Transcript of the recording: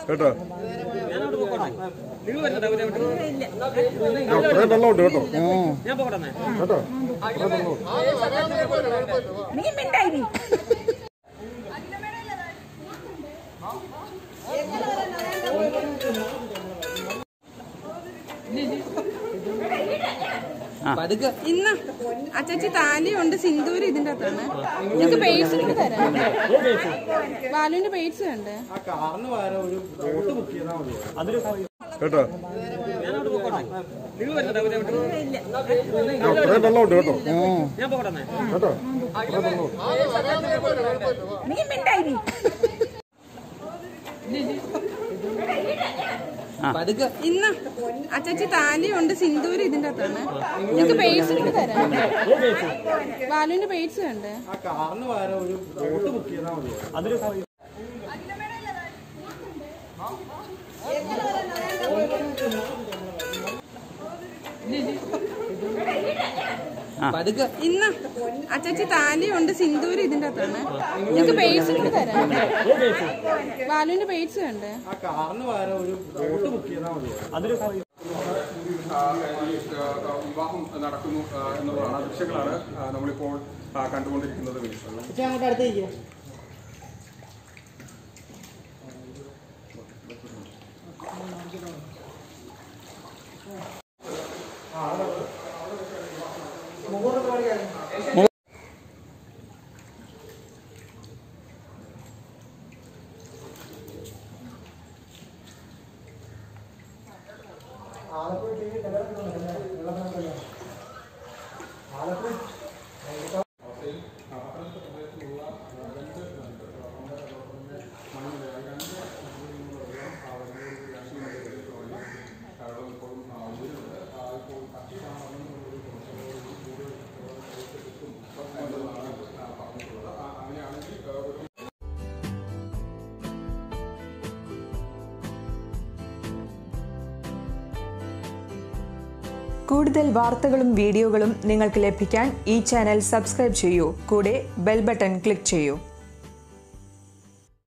കേട്ടോ അത്രയും വെള്ളമുണ്ട് കേട്ടോ കേട്ടോ അത്രയും വെള്ളമുണ്ട് നീ മിണ്ടായി ഇന്ന് അച്ചച്ചി താലിയുണ്ട് സിന്ദൂര് ഇതിന്റെ അകത്താണ് നിങ്ങക്ക് പേഴ്സ് കൂടി തരാം ബാലുവിന്റെ പേഴ്സ് ഉണ്ട് കേട്ടോ അത്രയും വെള്ളമുണ്ട് കേട്ടോ കേട്ടോ അത്രയും വെള്ളമുണ്ട് നീ മിണ്ടായി ഇന്ന് അച്ചച്ചി താലിയുണ്ട് സിന്ദൂര് ഇതിന്റെ അകത്താണ് നിങ്ങക്ക് പേഴ്സ് കൂടി തരാം ബാലുവിന്റെ പേഴ്സ് ഉണ്ട് ഇന്ന് അച്ചച്ചി താലിയുണ്ട് സിന്ദൂര് ഇതിന്റെ അകത്താണ് നിങ്ങക്ക് പേഴ്സ് കൂടി തരാം ബാലുവിന്റെ പേഴ്സ് ഉണ്ട് ഈ വിവാഹം നടക്കുന്നു ആ, എന്നുള്ളതാണ് ആ ദൃശ്യങ്ങളാണ് ആ, നമ്മളിപ്പോൾ ആ, കണ്ടുകൊണ്ടിരിക്കുന്നത് മിനിസ്റ്റർ കൂടുതൽ വാർത്തകളും വീഡിയോകളും നിങ്ങൾക്ക് ലഭിക്കാൻ ഈ ചാനൽ സബ്സ്ക്രൈബ് ചെയ്യൂ കൂടെ ബെൽ ബട്ടൺ ക്ലിക്ക് ചെയ്യൂ